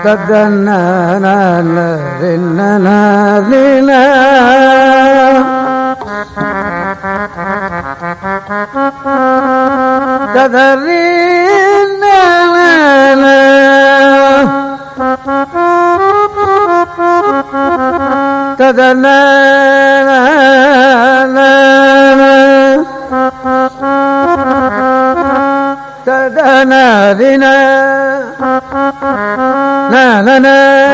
தத்தன்ன ததறி ததன ததனரின நன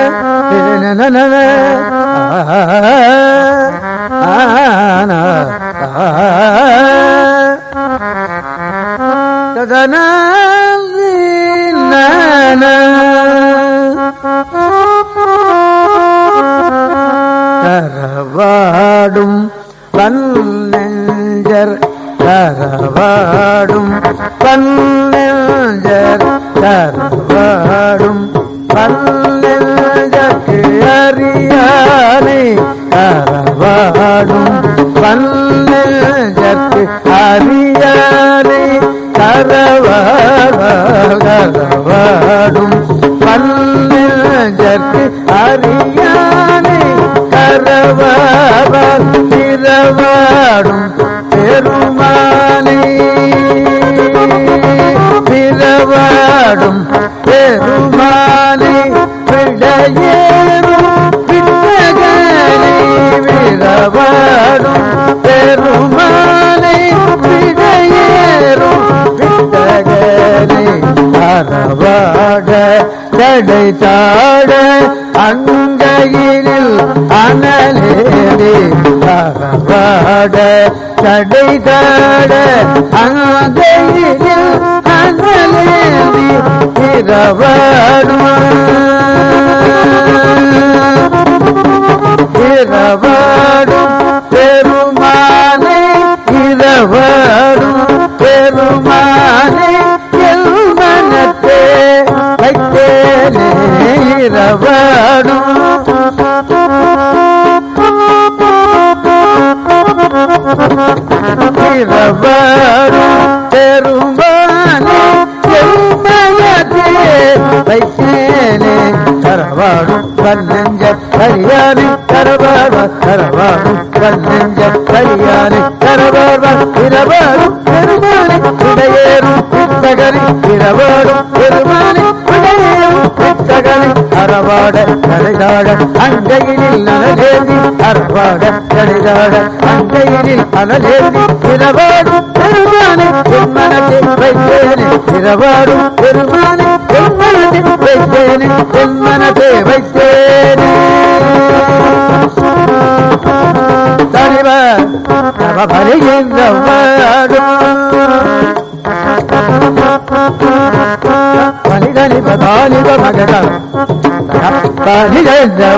ததன கரவாடும் பன்னெஞ்சர் கரவாடும் பன்னெஞ்சர் கரவாடும் பன்னெஞ்சற்கு அறியானை கரவாடும் பன்னெஞ்சற்கு அறியானை கரவாடும் பன்னெஞ்சற்கு அறியானை கரவாடும் பிறவாடும் பெருமானை பிறவாடும் பெருமானை விடையேறும் விட்டகனை விரவாடும் பெருமானை விடையேறும் விட்டகனை அறவாட தடை தாட அங்கையினில் அனலேடி அறவாட தடை தாட அங்கையினில் அனலேடி இரவாடும் இரவாடும் பெருமானை இரவாடும் பெருமானை எல் மனத்தே வைத்தேனே இரவாடும் இரவாடும் பெருமானை எல் மனத்தே வைத்தேனே கரவாடும் கண்ணஞ்ச கரியானை கரவாடு கரவாடும் கண்ணஞ்ச கரியானை கரவாடு இரவாடும் பெருமானை இடையேறும் பித்தகரி இரவாடும் பெருமானை இடையேறும் பித்தகரி அறவாட கரைதாட அங்கையினில் நலலேந்தி அறவாட கரைதாட அங்கையினில் அனலேந்தி இரவாடும் பெருமானை பொன்மனத்தை வைத்தேனே இரவாடும் பெருமானை பொன்மனத்தை வைத்தேனே பொன்மனத்தை வைத்தேனே தனிவர் தவ வருகின்ற பனிதனிப தானிப மகடம் பனிதென்ற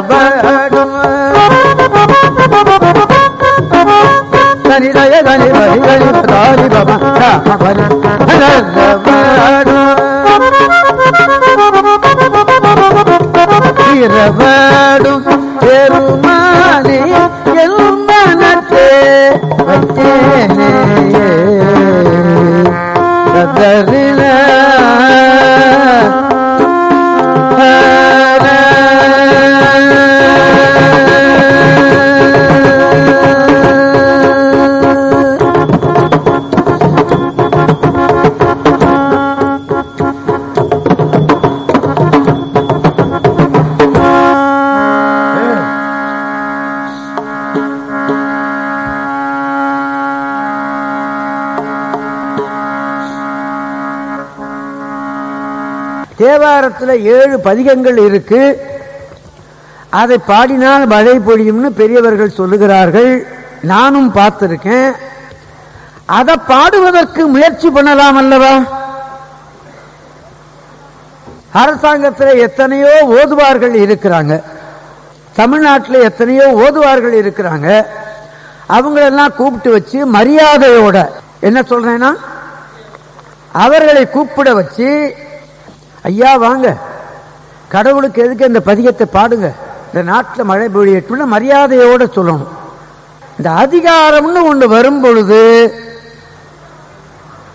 தனிதய தனி பனிதனிப தானிப இரவாடும் பெருமானே எல் மனத்தே வைத்தேனே கதறின தேவாரத்தில் ஏழு பதிகங்கள் இருக்கு அதை பாடினால் மழை பொழியும்னு பெரியவர்கள் சொல்லுகிறார்கள் நானும் பார்த்திருக்கேன் அதை பாடுவதற்கு முயற்சி பண்ணலாம் அல்லவா அரசாங்கத்தில் எத்தனையோ ஓதுவார்கள் இருக்கிறாங்க தமிழ்நாட்டில் எத்தனையோ ஓதுவார்கள் இருக்கிறாங்க அவங்களெல்லாம் கூப்பிட்டு வச்சு மரியாதையோட என்ன சொல்றேன்னா அவர்களை கூப்பிட வச்சு ஐயா வாங்க கடவுளுக்கு எதுக்கு இந்த பதிகத்தை பாடுங்க இந்த நாட்டில் மழை பொழியட்டும்னு மரியாதையோட சொல்லணும் இந்த அதிகாரம்னு ஒன்று வரும் பொழுது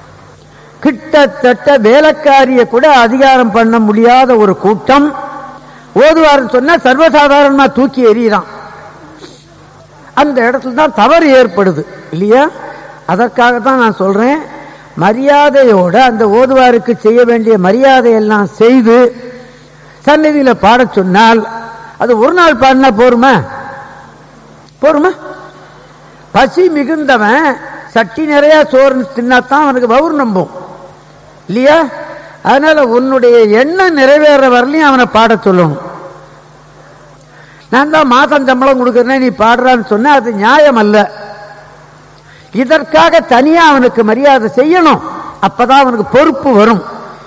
கிட்டத்தட்ட வேலைக்காரிய கூட அதிகாரம் பண்ண முடியாத ஒரு கூட்டம் ஓதுவார்னு சொன்னா சர்வசாதாரணமா தூக்கி எறிகிறான் அந்த இடத்துல தான் தவறு ஏற்படுது இல்லையா அதற்காக தான் நான் சொல்றேன் மரியாதையோட அந்த ஓதுவாருக்கு செய்ய வேண்டிய மரியாதை எல்லாம் செய்து சந்நிதியில பாடச் சொன்னால் அது ஒரு நாள் பாடினா போருமா போருமா பசி மிகுந்தவன் சட்டி நிறைய சோறு தின்னாத்தான் அவனுக்கு வவுர் நம்பும் இல்லையா அதனால உன்னுடைய எண்ணம் நிறைவேற வரலையும் அவனை பாடச் சொல்லணும் நான் தான் மாதம் சம்பளம் கொடுக்கறேன் நீ பாடுறான்னு சொன்ன அது நியாயம் அல்ல இதற்காக தனியா அவனுக்கு மரியாதை செய்யணும் அப்பதான் அவனுக்கு பொறுப்பு வரும்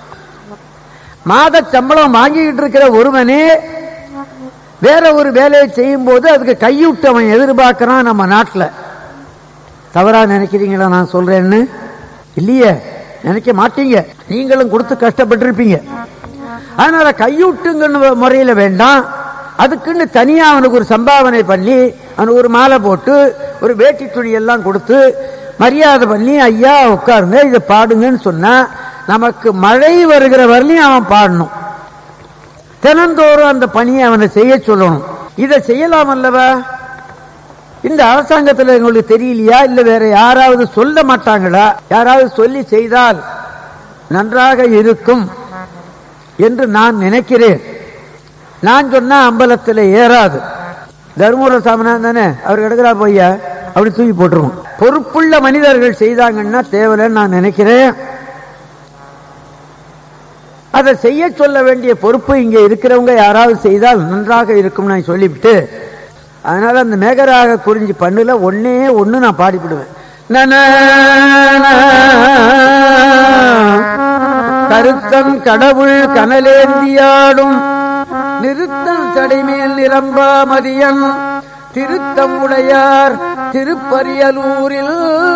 மாத சம்பளம் வாங்கிக்கிட்டு இருக்கிற ஒருவனே வேற ஒரு வேலையை செய்யும் போது அதுக்கு கையூட்டு அவன் எதிர்பார்க்கிறான் நம்ம நாட்டில் தவறா நினைக்கிறீங்களா நான் சொல்றேன்னு இல்லையே நினைக்க மாட்டீங்க நீங்களும் கொடுத்து கஷ்டப்பட்டிருப்பீங்க அதனால கையூட்டுங்கன்னு முறையில வேண்டாம் அதுக்குன்னு தனியா அவனுக்கு ஒரு சம்பாவனை பண்ணி அவனுக்கு ஒரு மாலை போட்டு ஒரு வேட்டி துணி எல்லாம் கொடுத்து மரியாதை பண்ணி ஐயா உட்காருங்க இதை பாடுங்கன்னு சொன்னா நமக்கு மழை வருகிற வரலையும் அவன் பாடணும் தினந்தோறும் அந்த பணியை அவனை செய்ய சொல்லணும் இதை செய்யலாம் அல்லவா இந்த அரசாங்கத்தில் எங்களுக்கு தெரியலையா இல்ல வேற யாராவது சொல்ல மாட்டாங்களா யாராவது சொல்லி செய்தால் நன்றாக இருக்கும் என்று நான் நினைக்கிறேன் நான் சொன்னா அம்பலத்தில் ஏறாது தர்மபுர சாமிநாதன் தானே அவர் கிடக்கிறா போய்யா அப்படி தூக்கி போட்டுருவோம் பொறுப்புள்ள மனிதர்கள் செய்தாங்கன்னா தேவையில்லைன்னு நான் நினைக்கிறேன் அதை செய்ய சொல்ல வேண்டிய பொறுப்பு இங்க இருக்கிறவங்க யாராவது செய்தால் நன்றாக இருக்கும் நான் சொல்லிவிட்டு அதனால அந்த மேகராக குறிஞ்சி பண்ணுல ஒன்னே ஒண்ணு நான் பாடிவிடுவேன் கருத்தன் கடவுள் கனலேந்தியாடும் நிறுத்தம் தடைமேல் நிரம்பா மதியன் திருத்தம் உடையார் திருப்பரியலூரில்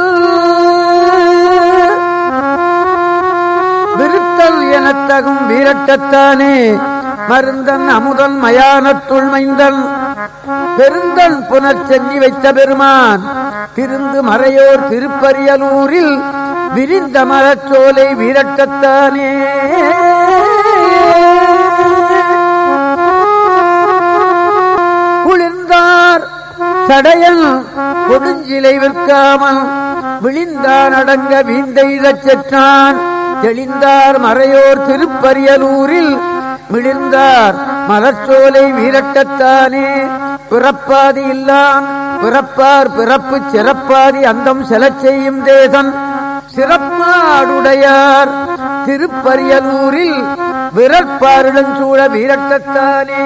விருத்தல் எனத்தகும் வீரட்டத்தானே மருந்தன் அமுதன் மயானத்துள் மைந்தன் பெருந்தன் புனர்ச்சென்னி வைத்த பெருமான் திருந்து மறையோர் திருப்பரியலூரில் விரிந்த மரச்சோலை வீரட்டத்தானே குளிர்ந்தார் சடையன் கொடுஞ்சிலை விற்காமல் விழிந்தான் அடங்க வீந்தைதச் செற்றான் தெளிந்தார் மறையோர் திருப்பரியலூரில் மிளிர்ந்தார் மலர்ச்சோலை வீரட்டத்தானே பிறப்பாதி இல்லான் பிறப்பார் பிறப்பு சிறப்பாதி அந்தம் செலச் செய்யும் தேசன் சிறப்பாடுடையார் திருப்பரியலூரில் விரற்பாருடஞ்சூழ வீரட்டத்தானே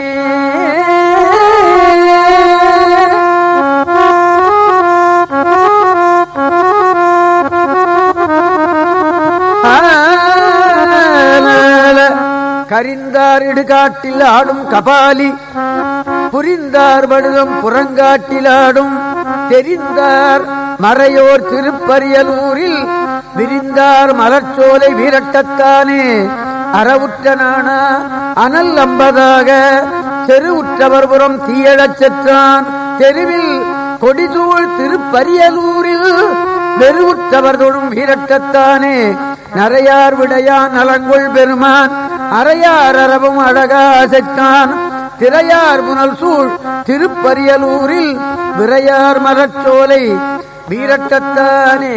கரிந்தார் இடுகாட்டில் ஆடும் கபாலி புரிந்தார் வடுகம் புறங்காட்டில் ஆடும் தெரிந்தார் மறையோர் திருப்பரியலூரில் விரிந்தார் மலர்ச்சோலை வீரட்டத்தானே அறவுற்ற நானா அனல் அம்பதாக செருவுற்றவர் புறம் தீயழச் செற்றான் தெருவில் கொடிதூள் திருப்பரியலூரில் வெறுவுற்றவர் தொழும் வீரட்டத்தானே நரையார் விடையான் நலங்கொள் பெருமான் அறையார் அரவும் அழகா செற்றான் திரையார் புனல் சூழ் திருப்பரியலூரில் விரையார் மரச்சோலை வீரட்டத்தானே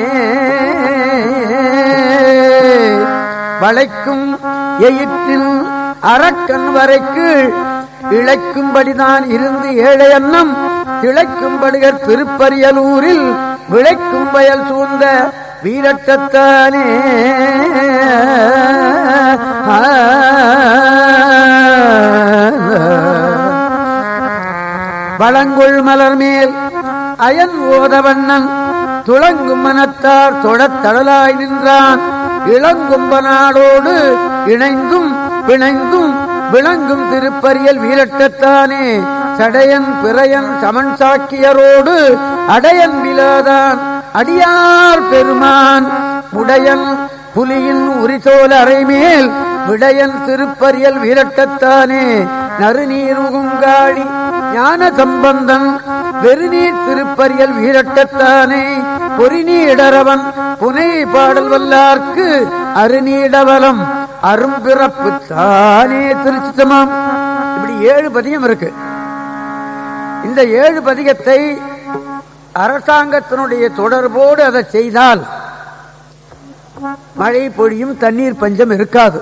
வளைக்கும் எயிற்றில் அரக்கன் வரைக்கு இழைக்கும்படிதான் இருந்து ஏழை அன்னம் திளைக்கும்படிகர் திருப்பரியலூரில் விளைக்கும் வயல் சூழ்ந்த வீரட்டத்தானே வளங்கொள் மலர் மேல் அயன் ஓதவண்ணன் துளங்கும் மனத்தார் தொடத் தடலாய் நின்றான் இளங்கும்பனாடோடு இணைந்தும் பிணைந்தும் விளங்கும் திருப்பரியல் வீரட்டத்தானே சடையன் பிறையன் சமன் சாக்கியரோடு அடையன் விழாதான் அடியார் பெருமான் உடையன் புலியின் உரிசோல அறைமேல் விடையன் திருப்பரியல் வீரட்டத்தானே நறுநீர் உகுங்காடி ஞான சம்பந்தன் வெறுநீர் திருப்பரியல் வீரட்டத்தானே பொறிநீடரவன் புனை பாடல் வல்லார்க்கு அருநீடவலம் அரும்பிறப்பு தானே திருச்சித்தமாம் இப்படி ஏழு பதிகம் இருக்கு இந்த ஏழு பதிகத்தை அரசாங்கத்தினுடைய தொடர்போடு அதை செய்தால் மழை பொழியும் தண்ணீர் பஞ்சம் இருக்காது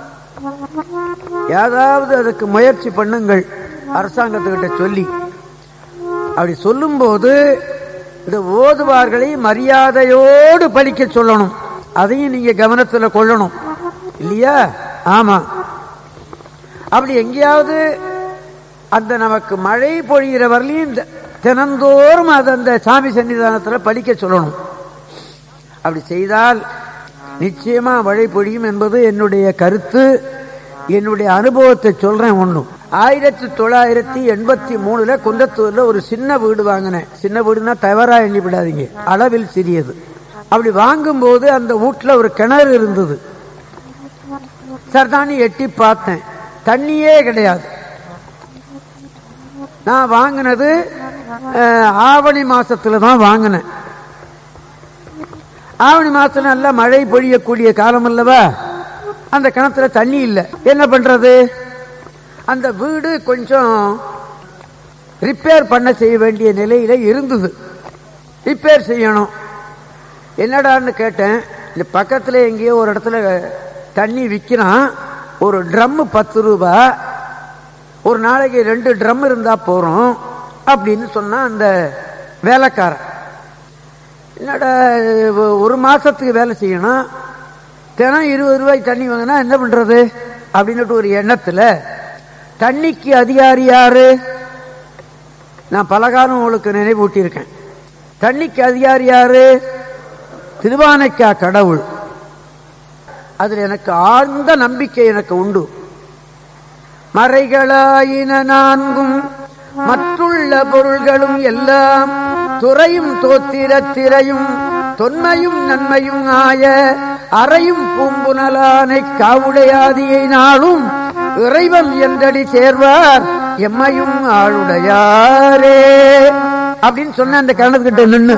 ஏதாவது அதுக்கு முயற்சி பண்ணுங்கள் அரசாங்கத்துக்கிட்ட சொல்லி அப்படி சொல்லும்போது இந்த ஓதுவார்களை மரியாதையோடு படிக்க சொல்லணும் அதையும் நீங்க கவனத்துல கொள்ளணும் இல்லையா ஆமா அப்படி எங்கேயாவது அந்த நமக்கு மழை பொழிகிற வரலையும் இந்த தினந்தோறும் அது அந்த சாமி சன்னிதானத்துல படிக்க சொல்லணும் அப்படி செய்தால் நிச்சயமா மழை பொழியும் என்பது என்னுடைய கருத்து என்னுடைய அனுபவத்தை சொல்றேன் ஒண்ணும் ஆயிரத்தி தொள்ளாயிரத்தி எண்பத்தி மூணுல குந்தத்தூர்ல ஒரு சின்ன வீடு வாங்கினேன் சின்ன வீடுனா தவறா எண்ணி விடாதீங்க அளவில் சிறியது அப்படி வாங்கும்போது அந்த வீட்டுல ஒரு கிணறு இருந்தது சர்தானி எட்டி பார்த்தேன் தண்ணியே கிடையாது நான் வாங்கினது அஹ், ஆவணி மாசத்துல தான் வாங்கினேன் ஆவணி மாசத்துல நல்லா மழை பொழியக்கூடிய காலம் அல்லவா அந்த கிணத்துல தண்ணி இல்லை என்ன பண்றது அந்த வீடு கொஞ்சம் ரிப்பேர் பண்ண செய்ய வேண்டிய நிலையில இருந்தது ரிப்பேர் செய்யணும் என்னடான்னு கேட்டேன் இந்த பக்கத்துல எங்கேயோ ஒரு இடத்துல தண்ணி விற்கிறான் ஒரு ட்ரம் பத்து ரூபா ஒரு நாளைக்கு ரெண்டு ட்ரம் இருந்தா போறோம் அப்படின்னு சொன்னா அந்த வேலைக்காரன் என்னடா ஒ- ஒரு மாசத்துக்கு வேலை செய்யணும் தினம் இருபது ரூபாய் தண்ணி வாங்கினா என்ன பண்றது அப்படின்னுட்டு ஒரு எண்ணத்துல தண்ணிக்கு அதிகாரி யாரு நான் பலகாலம் உங்களுக்கு நினைவூட்டியிருக்கேன் தண்ணிக்கு அதிகாரி யாரு திருவானைக்கா கடவுள் அதுல எனக்கு ஆழ்ந்த நம்பிக்கை எனக்கு உண்டு மறைகளாயின நான்கும் மற்றுள்ள பொருள்களும் எல்லாம் துறையும் தோத்திர திரையும் தொன்மையும் நன்மையும் ஆய அறையும் பூம்புனலானை காவுடையாதியை நாளும் இறைவன் என்றடி சேர்வார் எம்மையும் ஆளுடையாரே அப்படின்னு சொன்ன அந்த கிணத்துக்கிட்ட நின்னு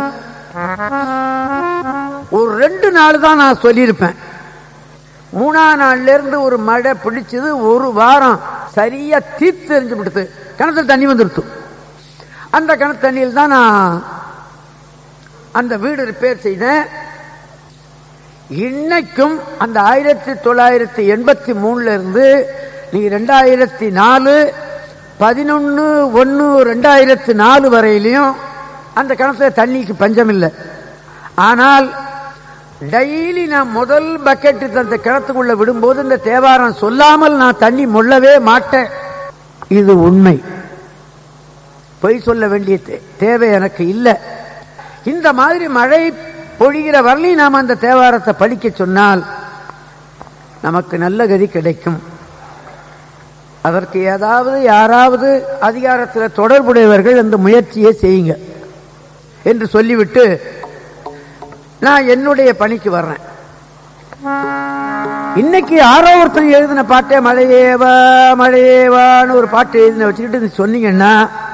ஒரு ரெண்டு நாள் தான் நான் சொல்லியிருப்பேன் மூணா நாள்ல இருந்து ஒரு மழை பிடிச்சது ஒரு வாரம் சரியா தீர்த்து எரிஞ்சு விடுது கிணத்துல தண்ணி வந்துருத்து அந்த கிணத்து தண்ணியில் தான் நான் அந்த வீடு ரிப்பேர் செய்தேன் இன்னைக்கும் அந்த ஆயிரத்தி தொள்ளாயிரத்தி எண்பத்தி மூணுல இருந்து நீங்க ரெண்டாயிரத்தி நாலு பதினொன்னு ஒன்னு ரெண்டாயிரத்தி நாலு வரையிலையும் அந்த கிணத்துல தண்ணிக்கு பஞ்சம் இல்லை ஆனால் டெய்லி நான் முதல் பக்கெட் அந்த கிணத்துக்குள்ள விடும்போது இந்த தேவாரம் சொல்லாமல் நான் தண்ணி மொள்ளவே மாட்டேன் இது உண்மை பொய் சொல்ல வேண்டிய தே- தேவை எனக்கு இல்லை இந்த மாதிரி மழை பொழிகிற வரலையும் நாம் அந்த தேவாரத்தை படிக்க சொன்னால் நமக்கு நல்ல கதி கிடைக்கும் அதற்கு ஏதாவது யாராவது அதிகாரத்தில் தொடர்புடையவர்கள் அந்த முயற்சியை செய்யுங்க என்று சொல்லிவிட்டு நான் என்னுடைய பணிக்கு வர்றேன் இன்னைக்கு யாரோ ஒருத்தர் எழுதின பாட்டே மழையேவா மழையேவான்னு ஒரு பாட்டு எழுதின வச்சுக்கிட்டு இது சொன்னீங்கன்னா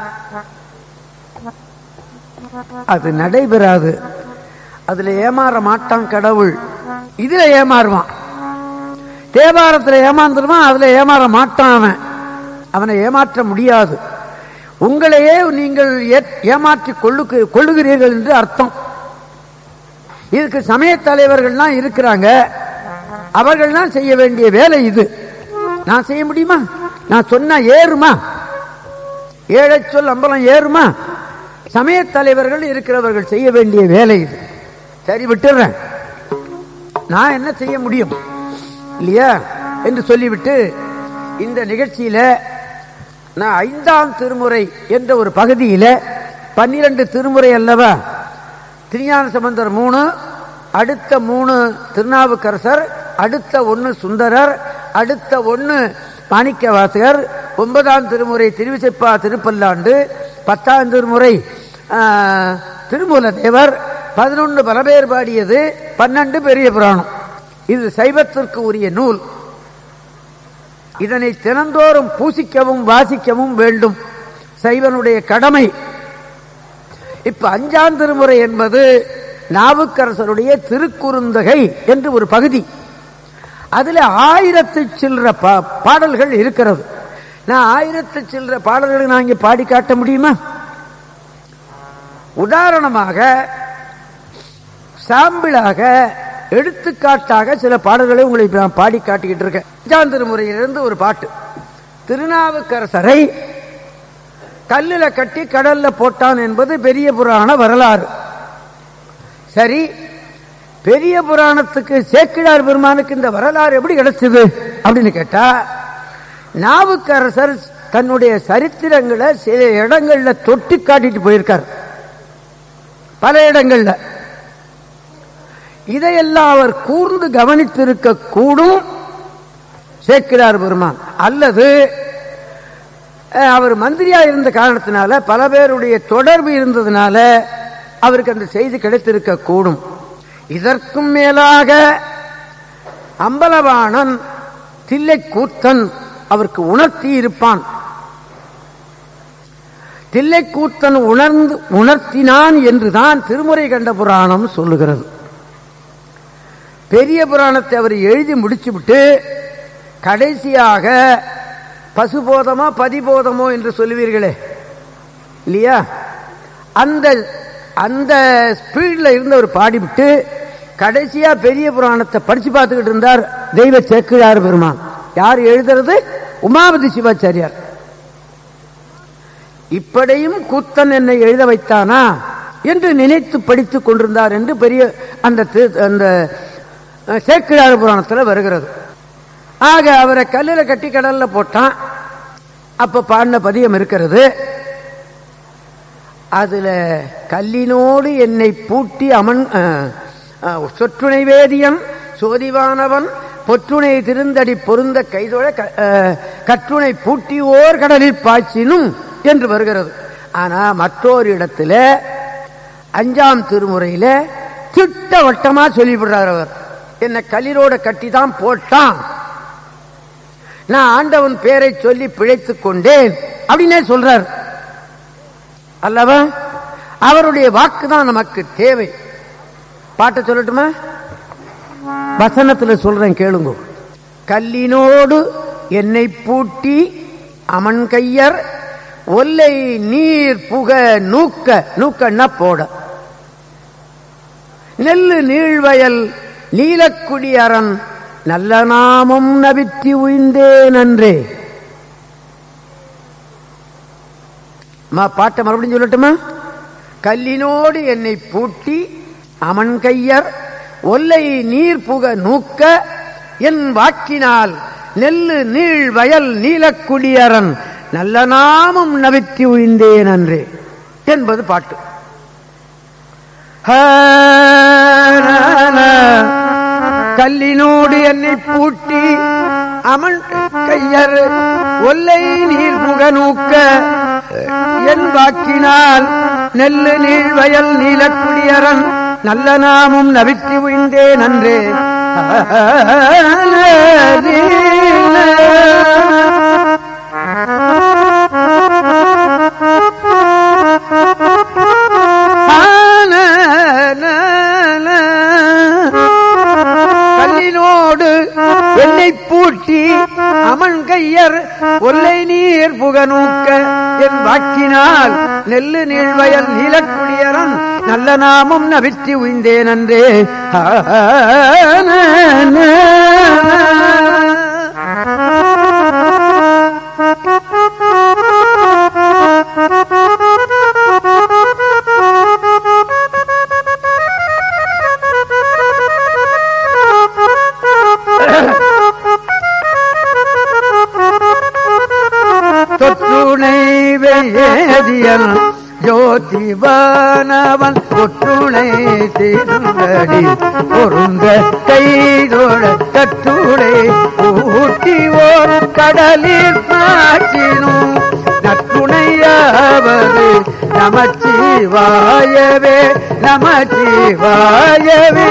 அது நடைபெறாது அதுல ஏமாற மாட்டான் கடவுள் இதுல ஏமாறுவான் தேவாரத்துல ஏமாந்துருவான் அதுல ஏமாற மாட்டான் அவன் அவனை ஏமாற்ற முடியாது உங்களையே நீங்கள் ஏ- ஏமாற்றிக் கொள்ளுக்கு கொள்ளுகிறீர்கள் என்று அர்த்தம் இதுக்கு சமய தலைவர்கள்லாம் இருக்கிறாங்க அவர்கள்லாம் செய்ய வேண்டிய வேலை இது நான் செய்ய முடியுமா நான் சொன்னா ஏறுமா ஏழை சொல் அம்பலம் ஏறுமா சமய தலைவர்கள் இருக்கிறவர்கள் செய்ய வேண்டிய வேலை இது சரி விட்டுறேன் நான் என்ன செய்ய முடியும் இல்லையா என்று சொல்லிவிட்டு இந்த நிகழ்ச்சியில நான் ஐந்தாம் திருமுறை என்ற ஒரு பகுதியில பன்னிரண்டு திருமுறை அல்லவா திருஞான சம்பந்தர் மூணு அடுத்த மூணு திருநாவுக்கரசர் அடுத்த ஒன்னு சுந்தரர் அடுத்த ஒன்னு மாணிக்க வாசகர் ஒன்பதாம் திருமுறை திருவிசைப்பா திருப்பல்லாண்டு பத்தாம் திருமுறை ஆ, திருமூல தேவர் பதினொன்று பலபேர் பாடியது பன்னெண்டு பெரிய புராணம் இது சைவத்திற்கு உரிய நூல் இதனை தினந்தோறும் பூசிக்கவும் வாசிக்கவும் வேண்டும் சைவனுடைய கடமை இப்ப அஞ்சாம் திருமுறை என்பது நாவுக்கரசருடைய திருக்குறுந்தகை என்று ஒரு பகுதி அதுல ஆயிரத்து சில்லற பா- பாடல்கள் இருக்கிறது நான் ஆயிரத்து சில்லற பாடல்களை நான் இங்கே பாடி காட்ட முடியுமா உதாரணமாக சாம்பிளாக எடுத்துக்காட்டாக சில பாடல்களை உங்களை இப்ப நான் பாடி காட்டிக்கிட்டு இருக்கேன் அஞ்சாம் திருமுறையிலிருந்து ஒரு பாட்டு திருநாவுக்கரசரை கல்லுல கட்டி கடல்ல போட்டான் என்பது பெரிய புராண வரலாறு சரி பெரிய புராணத்துக்கு சேக்கிழார் பெருமானுக்கு இந்த வரலாறு எப்படி கிடைச்சது அப்படின்னு கேட்டா நாவுக்கரசர் தன்னுடைய சரித்திரங்களை சில இடங்கள்ல தொட்டி காட்டிட்டு போயிருக்கார் பல இடங்கள்ல இதையெல்லாம் அவர் கூர்ந்து கவனித்திருக்க கூடும் சேக்கிரார் பெருமான் அல்லது அஹ், அவர் மந்திரியா இருந்த காரணத்தினால பல பேருடைய தொடர்பு இருந்ததுனால அவருக்கு அந்த செய்தி கிடைத்திருக்க கூடும் இதற்கும் மேலாக அம்பலவாணன் தில்லைக்கூத்தன் அவருக்கு உணர்த்தி இருப்பான் தில்லைக்கூத்தன் உணர்ந்து உணர்த்தினான் என்றுதான் திருமுறை கண்ட புராணம் சொல்லுகிறது பெரிய புராணத்தை அவர் எழுதி முடிச்சுவிட்டு கடைசியாக பசுபோதமோ பதிபோதமோ என்று சொல்லுவீர்களே இல்லையா அந்த அந்த ஸ்பீட்ல இருந்து அவர் பாடிவிட்டு கடைசியா பெரிய புராணத்தை படிச்சு பார்த்துக்கிட்டு இருந்தார் தெய்வ சேக்கிழார் பெருமான் யார் எழுதுறது உமாபதி சிவாச்சாரியார் இப்படியும் கூத்தன் என்னை எழுத வைத்தானா என்று நினைத்து படித்துக் கொண்டிருந்தார் என்று பெரிய அந்த தி- அந்த அஹ், சேக்கிழார் புராணத்தில் வருகிறது ஆக அவரை கல்லுல கட்டி கடல்ல போட்டான் அப்ப பாடின பதியம் இருக்கிறது அதுல கல்லினோடு என்னை பூட்டி அமன் அஹ், அஹ், சொற்றுணை வேதியன் சோதிவானவன் பொற்றுணை திருந்தடி பொருந்த கைதொழ க- அஹ், கற்றுணை பூட்டி ஓர் கடலில் பாய்ச்சினும் என்று வருகிறது ஆனா மற்றொரு இடத்துல அஞ்சாம் திருமுறையில திட்டவட்டமா சொல்லிவிடுறார் அவர் என்ன கல்லிரோட கட்டி தான் போட்டான் நான் ஆண்டவன் பேரை சொல்லி பிழைத்துக் கொண்டேன் அப்படின்னே சொல்றார் அல்லவா அவருடைய வாக்கு தான் நமக்கு தேவை பாட்டை சொல்லட்டுமா வசனத்துல சொல்றேன் கேளுங்க கல்லினோடு என்னை பூட்டி அமன் கையர் ஒல்லை நீர் புக நூக்க நூக்கன்னா போட நெல்லு நீழ்வயல் நீலக்குடி அரண் நல்ல நாமம் நபித்தி உய்ந்தேன் அன்றே மா பாட்டை மறுபடியும் சொல்லட்டுமா கல்லினோடு என்னை பூட்டி அமன் கையர் ஒல்லை நீர் புக நூக்க என் வாக்கினால் நெல்லு நீள் வயல் நீலக்குடியரன் நல்ல நாமம் நவித்தி உய்ந்தேன் அன்றே என்பது பாட்டு கல்லினோடு என்னை பூட்டி அமன் கையர் ஒல்லை நீர் புக நூக்க என் வாக்கினால் நெல்லு நீள் வயல் நீலக்குடியரன் நல்ல நாமும் நவித்தி உய்ந்தே நன்றே கல்லினோடு என்னை பூட்டி அமன் கையர் ஒல்லை நீர் புகநூக்க என் வாக்கினால் நெல்லு நீழ்வயல் நீலக்குடியரன் நல்ல நாமம் நவிற்றி உய்ந்தேன் அன்றே தொற்றுணை வேதியன் ஜோதிவானவன் தொற்றுணை திருந்தடி பொருந்த கைதோழ கற்றுணை ஊட்டி ஓர் கடலில் பாற்றினும் நற்றுணையாவது நமச்சிவாயவே நமச்சிவாயவே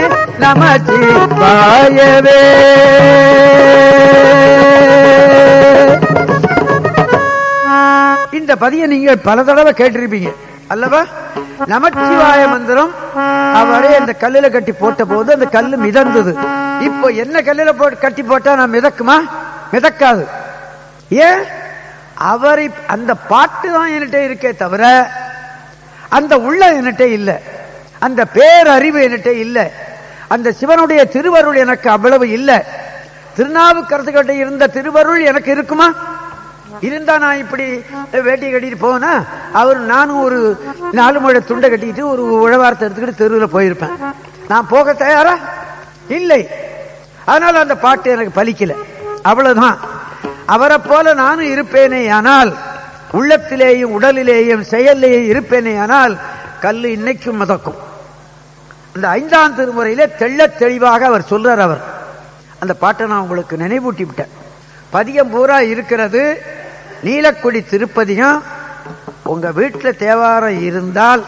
நமச்சிவாயவே இந்த பதியை நீங்கள் பல தடவை கேட்டிருப்பீங்க அல்லவா நமச்சிவாய மந்திரம் அவரே அந்த கல்லுல கட்டி போட்ட போது அந்த கல்லு மிதந்தது இப்போ என்ன கல்லுல போட்டு கட்டி போட்டா நான் மிதக்குமா மிதக்காது ஏன் அவரை அந்த பாட்டு தான் என்கிட்ட இருக்கே தவிர அந்த உள்ள என்கிட்ட இல்லை அந்த பேரறிவு என்கிட்ட இல்லை அந்த சிவனுடைய திருவருள் எனக்கு அவ்வளவு இல்லை திருநாவுக்கரசுகிட்ட இருந்த திருவருள் எனக்கு இருக்குமா இருந்தா நான் இப்படி வேட்டி கட்டிட்டு போனா அவர் நானும் ஒரு நாலு முழ துண்டை கட்டிட்டு ஒரு உழவாரத்தை எடுத்துக்கிட்டு தெருவில் போயிருப்பேன் நான் போக தயாரா இல்லை அதனால அந்த பாட்டு எனக்கு பலிக்கல அவ்வளவுதான் அவரை போல நானும் இருப்பேனே ஆனால் உள்ளத்திலேயும் உடலிலேயும் செயல்லேயும் இருப்பேனே ஆனால் கல்லு இன்னைக்கும் மதக்கும் இந்த ஐந்தாம் திருமுறையிலே தெள்ள தெளிவாக அவர் சொல்றார் அவர் அந்த பாட்டை நான் உங்களுக்கு நினைவூட்டி விட்டேன் பதியம் பூரா இருக்கிறது நீலக்குடி திருப்பதியும் உங்க வீட்டில் தேவாரம் இருந்தால்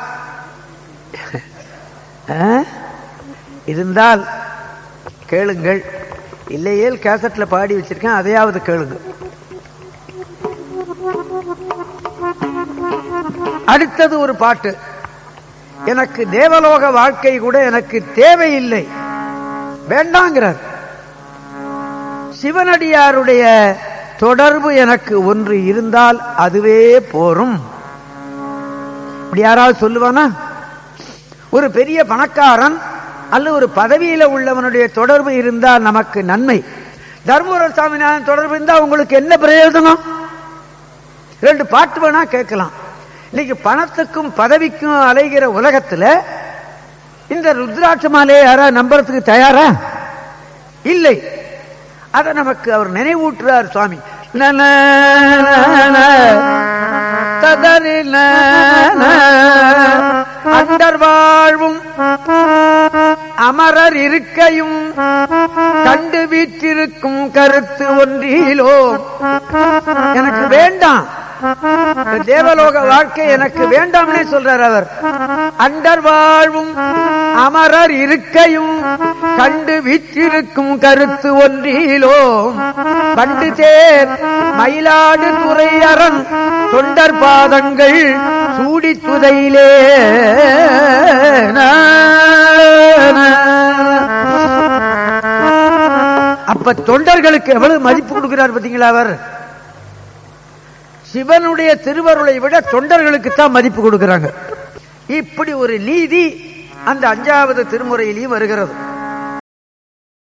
ஆ? இருந்தால் கேளுங்கள் இல்லையேல் கேசட்ல பாடி வச்சிருக்கேன் அதையாவது கேளுங்க அடுத்தது ஒரு பாட்டு எனக்கு தேவலோக வாழ்க்கை கூட எனக்கு தேவையில்லை வேண்டாங்கிறார் சிவனடியாருடைய தொடர்பு எனக்கு ஒன்று இருந்தால் அதுவே போரும் இப்படி யாராவது சொல்லுவானா ஒரு பெரிய பணக்காரன் அல்லது ஒரு பதவியில உள்ளவனுடைய தொடர்பு இருந்தால் நமக்கு நன்மை தர்மபுர சாமிநாதன் தொடர்பு இருந்தால் உங்களுக்கு என்ன பிரயோஜனம் ரெண்டு பாட்டு வேணா கேட்கலாம் இன்னைக்கு பணத்துக்கும் பதவிக்கும் அலைகிற உலகத்துல இந்த ருத்ராட்ச மாலையை யாரா நம்புறதுக்கு தயாரா இல்லை அதை நமக்கு அவர் நினைவூட்டுறார் சுவாமி நன, நன, ததறி நன, அண்டர் வாழ்வும் அமரர் இருக்கையும் கண்டு வீற்றிருக்கும் கருத்து ஒன்றிலோ எனக்கு வேண்டாம் இந்த தேவலோக வாழ்க்கை எனக்கு வேண்டாம்னே சொல்றார் அவர் அண்டர் வாழ்வும் அமரர் இருக்கையும் கண்டு வீற்றிருக்கும் கருத்து ஒன்றிலோ பண்டு தேர் மயிலாடு துறையரன் தொண்டர் பாதங்கள் சூடி துதையிலே அப்ப தொண்டர்களுக்கு எவ்வளவு மதிப்பு கொடுக்கிறார் பாத்தீங்களா அவர் சிவனுடைய திருவருளை விட தொண்டர்களுக்கு தான் மதிப்பு கொடுக்கிறாங்க இப்படி ஒரு நீதி அந்த அஞ்சாவது திருமுறையிலையும் வருகிறது